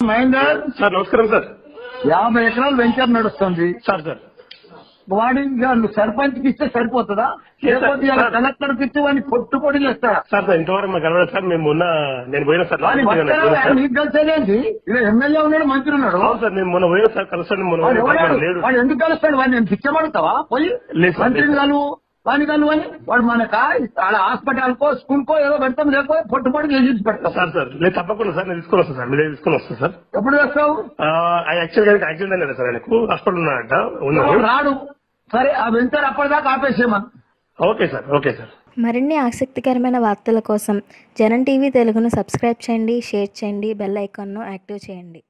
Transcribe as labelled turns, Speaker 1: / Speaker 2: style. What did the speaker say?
Speaker 1: Mahender
Speaker 2: sir నమస్కారం sir
Speaker 1: యాభై ఎకరాలు వెంచర్ నడుస్తుంది
Speaker 2: సార్ సార్
Speaker 1: వాడి నువ్వు సర్పంచ్ కి ఇస్తే సరిపోతుందా లేకపోతే ఇలా
Speaker 2: సార్.
Speaker 1: కలెక్టర్ కి ఇస్తే వాడిని పొట్టు పొడి చేస్తారా
Speaker 2: సార్ సార్ ఇంతవరకు మాకు కలవలేదు సార్ మేము మొన్న నేను పోయినా సార్
Speaker 1: వాడి
Speaker 2: లాస్ట్ వీక్
Speaker 1: వస్తారా?
Speaker 2: పోయినా సార్.
Speaker 1: నీకు తెలిసేదేంటి ఇలా ఎమ్మెల్యే ఉన్నాడు మంత్రి ఉన్నాడు
Speaker 2: అవును సార్ నేను మొన్న పోయినా సార్ కలుస్తాను మొన్న
Speaker 1: వాడు
Speaker 2: పోయినా సార్,
Speaker 1: ఎవడాడు?
Speaker 2: వాడు లేడు
Speaker 1: వాడు ఎందుకు కలుస్తాడు వాడిని నేను పిచ్చబడతావా పోయి
Speaker 2: లేదు సార్,
Speaker 1: మంత్రిని
Speaker 2: లేదు.
Speaker 1: కలువు వాడిని కలువు అని వాడు మనక ఆడ హాస్పిటల్ కో స్కూల్ కో ఏదో పెడతాం లేకపోతే పొట్టు పొడి చేసి పెడతాం
Speaker 2: సార్ సార్ లేదు తప్పకుండా సార్ నేను తీసుకొని వస్తాను సార్ మీరు తీసుకొని వస్తాను సార్
Speaker 1: ఎప్పుడు వేస్తావు
Speaker 2: యాక్చువల్ గా యాక్సిడెంట్ అయినా సార్ ఆయనకు హాస్పిటల్ ఉన్నాడట ఉన్నాడు
Speaker 1: రాడు సరే ఆ వెంచర్ అప్పటిదాకా ఆపేసేమని
Speaker 2: ఓకే సార్ ఓకే సార్
Speaker 3: మరిన్ని ఆసక్తికరమైన వార్తల కోసం జనం టీవీ తెలుగును సబ్స్క్రైబ్ చేయండి షేర్ చేయండి బెల్ ఐకాన్ను యాక్టివ్ చేయండి